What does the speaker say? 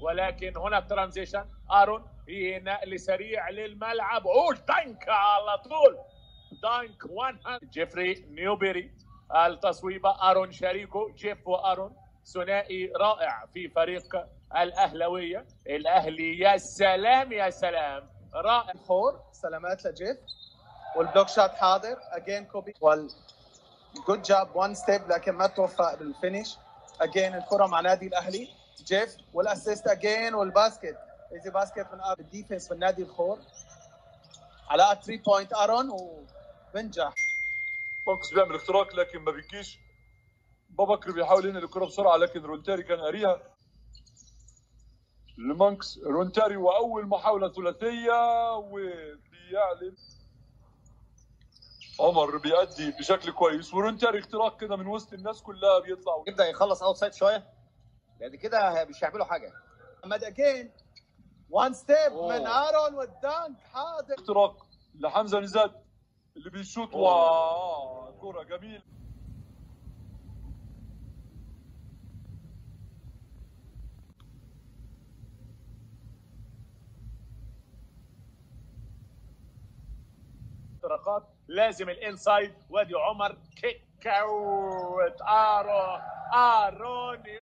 ولكن هنا ترانزيشن ارون نقل سريع للملعب اوه دانك على طول دانك 100 جيفري نيوبيري التصويبه ارون شريكه جيف وارون ثنائي رائع في فريق الاهلاويه الاهلي يا سلام يا سلام رائع فور سلامات لجيف والبلوك شوت حاضر اجين كوبي وال جود جاب وان ستيب لكن ما توفق بالفينش اجين الكره مع نادي الاهلي جيف والاسيست اجين والباسكت ايزي باسكت من الديفنس من نادي الخور علاء 3 بوينت ارون وبنجح ماركوس بيعمل اختراق لكن ما بيجيش بابكر بيحاول ينقل الكره بسرعه لكن رونتاري كان قاريها لمانكس رونتاري واول محاوله ثلاثيه وبيعلن عمر بيأدي بشكل كويس ورونتاري اختراق كده من وسط الناس كلها بيطلع يبدا يخلص اوت سايد شويه لان كده مش هيعملوا حاجه محمد اجين وان ستيب أوه. من ارون والدانك حاضر اختراق لحمزه نزاد اللي بيشوط واو كره جميل اختراقات لازم الانسايد وادي عمر كيك اوت ارون ارون